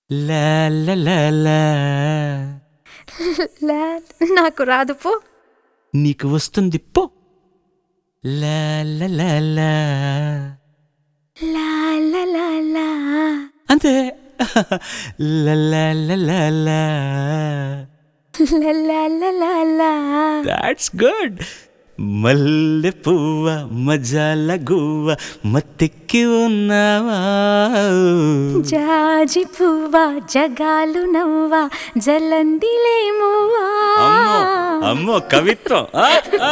లా లా లా లా. లా నాకు రాదు పో నీకు వస్తుంది పో లా లా లా లా. లా లా లా లా అంతే లా లా లా లా లా. లా లా లా లా లా దాట్స్ గుడ్ మల్లె పువ్వ మజాల గువ్వ మత్తెక్కి ఉన్నావా జాజి పువ్వా జగాలు నవ్వా జలందిలేమువా అమ్మో అమ్మో కవిత్వం ఆ, ఆ.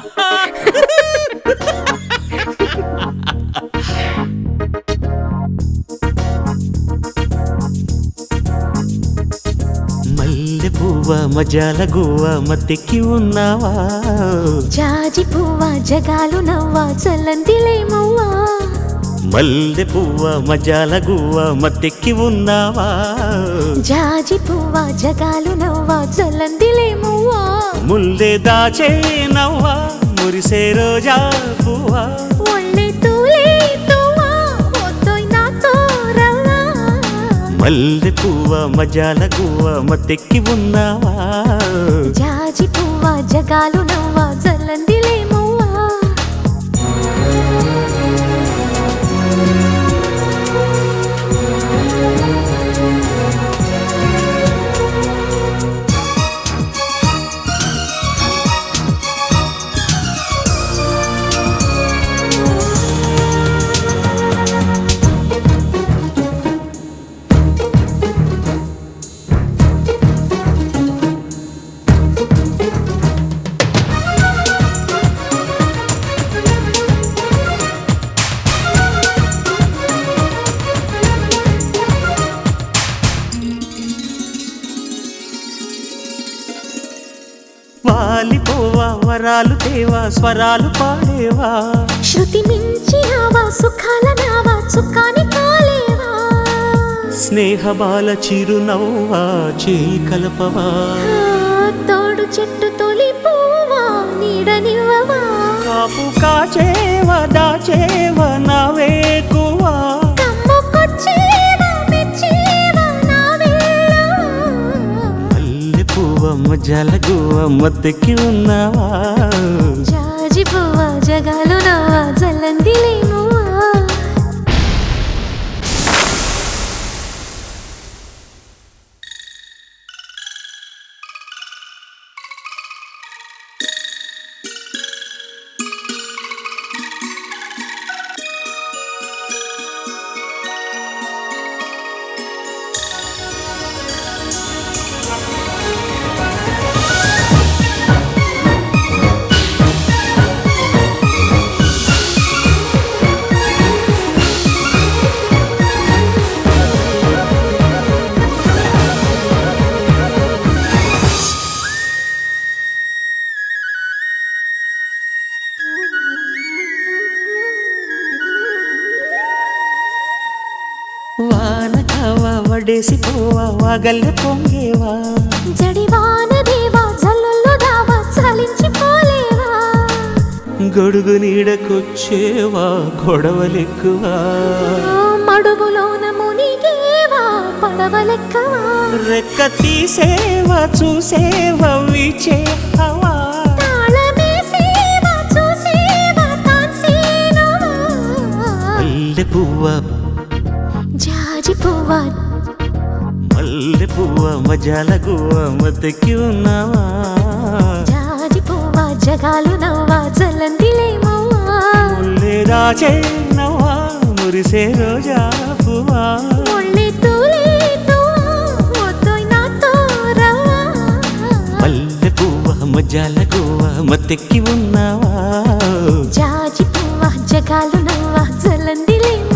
మల్లె పువ్వ మజాల గువ్వ మత్తెక్కి ఉన్నావా జాజి పువ్వా జగాలు నవ్వా జలందిలేమువా మల్లె పువ్వ మజాల గువ్వ మత్తెక్కి ఉన్నావా జాజి పువ్వా జగాలు నవ్వా జలందిలేమువా ముల్లె దాచే నవ్వా మురిసే రోజా పువ్వా ఒళ్ళే తూలే తువా ఒద్దోయ్ నాతో రవ్వా మల్లె పువ్వ మజాల గువ్వ మత్తెక్కి ఉన్నావా జాజి పువ్వా జగాలు నవ్వా జలందిలేమువా వాలిపోవా వరాలు తేవా స్వరాలు పాడేవా శృతి మించి ఆవా సుఖాల నావా చుక్కాని కాలేవా స్నేహ బాల చిరునవ్వా చేయి కలపవా ఆ, తోడు చెట్టు తొలి పువ్వా నీడనివ్వవా కాపు కాచేవా దాచేవా నవేకువా కమ్ముకొచ్చేవా మెచ్చేవా నా వేళవా మల్లె పువ్వ మజాల గువ్వ మత్తెక్కి ఉన్నావా జాజి పువ్వా జగాలు నవ్వా జల్లందిలేమువా వాన కావా వడేసి పోవా వాగల్లె పొంగేవా జడివాన దేవా జల్లుల్లో దావా చలించిపోలేవా గొడుగు నీడకొచ్చేవా గొడవలెక్కువా ఆ, మడుగులోన మునిగేవా పడవలెక్కవా రెక్క తీసేవా చూసేవా వీచేవా తాళమేసేవా చూసేవా తాన్సేనవా మల్లె పువ్వ జాజి పువ్వా మల్లె పువ్వ మజాల గువ్వ మద్దెక్కి ఉన్నావా జాజి పువ్వా జగాలు నవ్వా జల్లందిలేమవ్వా ముల్లె దాచే నవ్వా మురిసే రోజా పువ్వా ఒళ్ళే తూలే తువా ఒద్దోయ్ నాతో రవ్వా మల్లె పువ్వ మజాల గువ్వ మత్తెక్కి ఉన్నావా జాజి పువ్వా జగాలు నవ్వా జల్లందిలేమవ్వా